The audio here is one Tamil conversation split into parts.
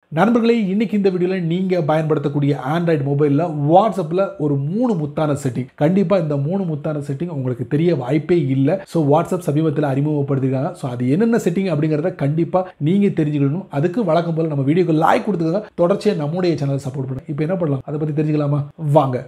நண்பர்களே இன்னைக்கு இந்த வீடியோவில் நீங்கள் பயன்படுத்தக்கூடிய ஆண்ட்ராய்டு மொபைலில் வாட்ஸ்அப்பில் ஒரு மூணு முத்தான செட்டிங் கண்டிப்பாக இந்த மூணு முத்தான செட்டிங் உங்களுக்கு தெரிய வாய்ப்பே இல்லை ஸோ வாட்ஸ்அப் சமீபத்தில் அறிமுகப்படுத்திருக்காங்க ஸோ அது என்னென்ன செட்டிங் அப்படிங்கிறத கண்டிப்பாக நீங்கள் தெரிஞ்சுக்கணும் அதுக்கு வழக்கம் போல் நம்ம வீடியோக்கு லைக் கொடுத்துக்கோங்க தொடர்ச்சியாக நம்முடைய சேனலை சப்போர்ட் பண்ணுங்க இப்போ என்ன பண்ணலாம் அதை பற்றி தெரிஞ்சுக்கலாமா வாங்க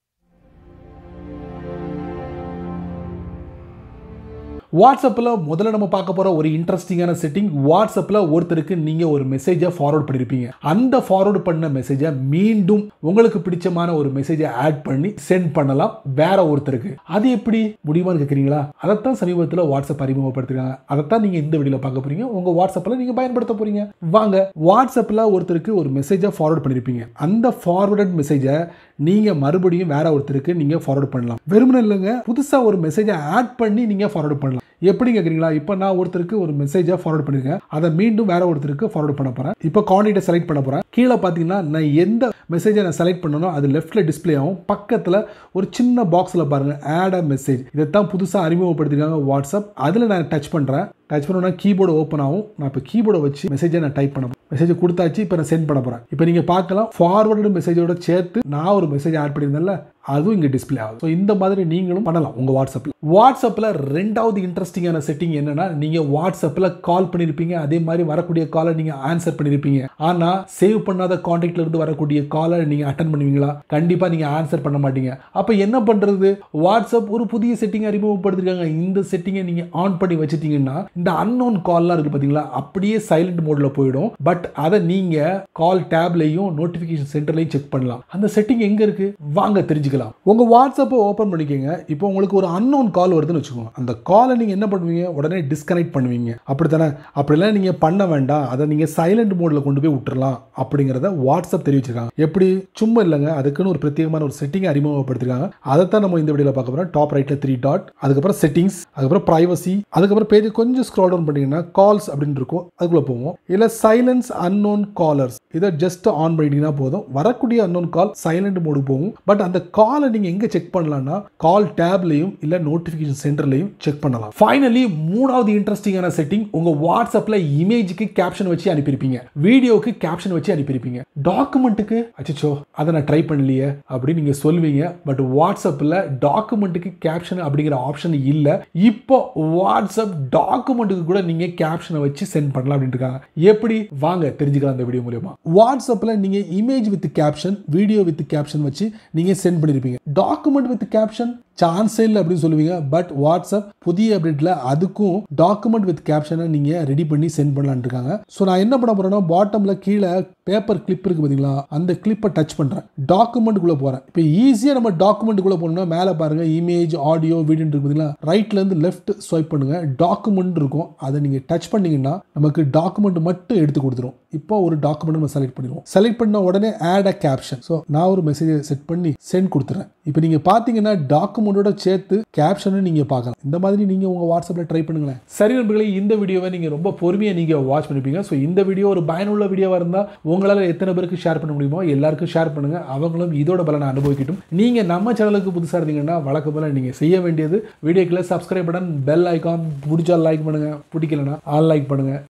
வாட்ஸ்அப்பில் முதல்ல நம்ம பார்க்க போகிற ஒரு இன்ட்ரெஸ்டிங்கான செட்டிங் வாட்ஸ்அப்பில் ஒருத்தருக்கு நீங்கள் ஒரு மெசேஜை ஃபார்வர்ட் பண்ணியிருப்பீங்க அந்த ஃபார்வர்ட் பண்ண மெசேஜை மீண்டும் உங்களுக்கு பிடிச்சமான ஒரு மெசேஜை ஆட் பண்ணி சென்ட் பண்ணலாம் வேற ஒருத்தருக்கு அது எப்படி முடியுமான்னு கேட்குறீங்களா அதைத்தான் சமீபத்தில் வாட்ஸ்அப் அறிமுகப்படுத்திருக்காங்க அதைத்தான் நீங்கள் இந்த வீடியோவில் பார்க்க போறீங்க உங்கள் வாட்ஸ்அப்பில் நீங்கள் பயன்படுத்த போறீங்க வாங்க வாட்ஸ்அப்பில் ஒருத்தருக்கு ஒரு மெசேஜை ஃபார்வர்ட் பண்ணியிருப்பீங்க அந்த ஃபார்வர்டட் மெசேஜை நீங்கள் மறுபடியும் வேற ஒருத்தருக்கு நீங்கள் ஃபார்வர்ட் பண்ணலாம் வெறுமனே இல்லைங்க புதுசாக ஒரு மெசேஜை ஆட் பண்ணி நீங்கள் ஃபார்வர்ட் பண்ணலாம் எப்படி கேட்குறீங்களா இப்போ நான் ஒருத்தருக்கு ஒரு மெசேஜை ஃபார்வர்ட் பண்ணிருக்கேன் அதை மீண்டும் வேற ஒருத்தருக்கு ஃபார்வர்ட் பண்ண போகிறேன் இப்போ காண்டாக்டை செலக்ட் பண்ண போகிறேன் கீழே பார்த்தீங்கன்னா நான் எந்த மெசேஜை நான் செலக்ட் பண்ணனோ அது லெஃப்ட்டில் டிஸ்ப்ளே ஆகும் பக்கத்தில் ஒரு சின்ன பாக்ஸில் பாருங்கள் ஆட் அ மெசேஜ் இதைத்தான் புதுசாக அறிமுகப்படுத்திருக்காங்க வாட்ஸ்அப் அதில் நான் டச் பண்ணுறேன் டச் பண்ணோன்னா கீபோர்டு ஓப்பன் ஆகும் நான் இப்போ கீபோர்டை வச்சு மெசேஜை நான் டைப் பண்ண மெசேஜ் கொடுத்தாச்சு இப்போ நான் சென்ட் பண்ண போகிறேன் இப்போ நீங்கள் பார்க்கலாம் ஃபார்வர்டு மெசேஜோட சேர்த்து நான் ஒரு மெசேஜ் ஆட் பண்ணியிருந்தேன்ல அதுவும் இங்கே டிஸ்பிளே ஆகும் ஸோ இந்த மாதிரி நீங்களும் பண்ணலாம் உங்கள் வாட்ஸ்அப்பில் வாட்ஸ்அப்பில் ரெண்டாவது இன்ட்ரெஸ்டிங்கான செட்டிங் என்னன்னா நீங்கள் வாட்ஸ்அப்பில் கால் பண்ணியிருப்பீங்க அதே மாதிரி வரக்கூடிய காலை நீங்கள் ஆன்சர் பண்ணியிருப்பீங்க ஆனால் சேவ் பண்ணாத காண்டாக்ட்ல இருந்து வரக்கூடிய காலை நீங்கள் அட்டன் பண்ணுவீங்களா கண்டிப்பாக நீங்கள் ஆன்சர் பண்ண மாட்டீங்க அப்போ என்ன பண்ணுறது வாட்ஸ்அப் ஒரு புதிய செட்டிங் அறிமுகப்படுத்திருக்காங்க இந்த செட்டிங்கை நீங்கள் ஆன் பண்ணி வச்சுட்டீங்கன்னா இந்த அன்னோன் கால்லாம் இருக்குது பார்த்தீங்களா அப்படியே சைலண்ட் மோடில் போயிடும் பட் அதை நீங்கள் கால் டேப்லையும் நோட்டிஃபிகேஷன் சென்டர்லையும் செக் பண்ணலாம் அந்த செட்டிங் எங்கே இருக்குது வாங்க தெரிஞ்சுக்கலாம் உங்கள் வாட்ஸ்அப்பை ஓப்பன் பண்ணிக்கோங்க இப்போ உங்களுக்கு ஒரு அன்னோன் கால் வருதுன்னு வச்சுக்கோங்க அந்த காலை நீங்கள் என்ன பண்ணுவீங்க உடனே டிஸ்கனெக்ட் பண்ணுவீங்க அப்படித்தானே அப்படிலாம் நீங்கள் பண்ண வேண்டாம் அதை நீங்கள் சைலண்ட் மோடில் கொண்டு போய் விட்டுறலாம் அப்படிங்கிறத வாட்ஸ்அப் தெரிவிச்சிருக்காங்க எப்படி சும்மா இல்லைங்க அதுக்குன்னு ஒரு பிரத்யேகமான ஒரு செட்டிங் அறிமுகப்படுத்திருக்காங்க அதை தான் நம்ம இந்த வீடியோவில் பார்க்க போகிறோம் டாப் ரைட்டில் த்ரீ டாட் அதுக்கப்புறம் செட்டிங்ஸ் அதுக்கப்புறம் ப்ரைவசி அதுக்கப்புறம் பேஜ் கொஞ்சம் ஸ்க்ரால் டவுன் பண்ணிங்கன்னா கால்ஸ் அப்படின்னு இருக்கும் அதுக்குள்ளே போவோம் இல்லை சைலன்ஸ் அன்னோன் காலர்ஸ் இதை ஜஸ்ட் ஆன் பண்ணிட்டீங்கன்னா போதும் வரக்கூடிய அன்னோன் கால் சைலண்ட் மோடு போகும் பட் அந்த காலை நீங்கள் எங்கே செக் பண்ணலாம்னா கால் டேப்லையும் இல்லை நோட்டிஃபிகேஷன் சென்டர்லையும் செக் பண்ணலாம் ஃபைனலி மூணாவது இன்ட்ரெஸ்டிங்கான செட்டிங் உங்கள் வாட்ஸ்அப்பில் இமேஜுக்கு கேப்ஷன் வச்சு அனுப்பியிருப்பீங்க வீடியோக்கு கேப்ஷன் வச்சு அனுப்பியிருப்பீங்க டாக்குமெண்ட்டுக்கு அச்சோ அதை நான் ட்ரை பண்ணலையே அப்படின்னு நீங்கள் சொல்வீங்க பட் வாட்ஸ்அப்பில் டாக்குமெண்ட்டுக்கு கேப்ஷன் அப்படிங்கிற ஆப்ஷன் இல்லை இப்போ வாட்ஸ்அப் டாக்குமெண்ட்டுக்கு கூட நீங்கள் கேப்ஷனை வச்சு சென்ட் பண்ணலாம் அப்படின்னு இருக்காங்க எப்படி வாங்க தெரிஞ்சுக்கலாம் அந்த வீடியோ மூலியமா வாட்ஸ்அப்பில் நீங்கள் image with caption video with caption வச்சு நீங்கள் சென்ட் பண்ணியிருப்பீங்க டாக்குமெண்ட் வித் கேப்ஷன் சான்ஸே இல்லை அப்படின்னு சொல்லுவீங்க பட் வாட்ஸ்அப் புதிய அப்டேட்டில் அதுக்கும் டாக்குமெண்ட் வித் கேப்ஷனை நீங்கள் ரெடி பண்ணி சென்ட் பண்ணலான்னு இருக்காங்க ஸோ நான் என்ன பண்ண போகிறேன்னா பாட்டமில் கீழே பேப்பர் கிளிப் இருக்குது பார்த்தீங்களா அந்த கிளிப்பை டச் பண்ணுறேன் டாக்குமெண்ட்டுக்குள்ளே போகிறேன் இப்போ ஈஸியாக நம்ம டாக்குமெண்ட்டுக்குள்ளே போகணும்னா மேலே பாருங்கள் இமேஜ் ஆடியோ வீடியோ இருக்கு பார்த்தீங்களா ரைட்லேருந்து லெஃப்ட் ஸ்வைப் பண்ணுங்கள் டாக்குமெண்ட் இருக்கும் அதை நீங்கள் டச் பண்ணிங்கன்னா நமக்கு டாக்குமெண்ட் மட்டும் எடுத்து கொடுத்துரும் இப்போ ஒரு டாக்குமெண்ட் நம்ம செலக்ட் பண்ணிடுவோம் செலக்ட் பண்ண உடனே ஆட் அ கேப்ஷன் ஸோ நான் ஒரு மெசேஜை செட் பண்ணி சென்ட் கொடுத்துறேன் இப்போ நீங்கள் பார்த்தீங்கன்னா டாக்குமெண்ட்டோட சேர்த்து கேப்ஷனும் நீங்கள் பார்க்கலாம் இந்த மாதிரி நீங்கள் உங்கள் வாட்ஸ்அப்பில் ட்ரை பண்ணுங்களேன் சரி நண்பர்களே இந்த வீடியோவை நீங்கள் ரொம்ப பொறுமையாக நீங்கள் வாட்ச் பண்ணிப்பீங்க ஸோ இந்த வீடியோ ஒரு பயனுள்ள வீடியோவாக இருந்தால் உங்களால் எத்தனை பேருக்கு ஷேர் பண்ண முடியுமோ எல்லாருக்கும் ஷேர் பண்ணுங்கள் அவங்களும் இதோட பலனை அனுபவிக்கட்டும் நீங்கள் நம்ம சேனலுக்கு புதுசாக இருந்தீங்கன்னா வழக்கு போல நீங்கள் செய்ய வேண்டியது வீடியோக்கில் சப்ஸ்கிரைப் பட்டன் பெல் ஐக்கான் பிடிச்சா லைக் பண்ணுங்கள் பிடிக்கலனா ஆல் லைக் பண்ணுங்கள்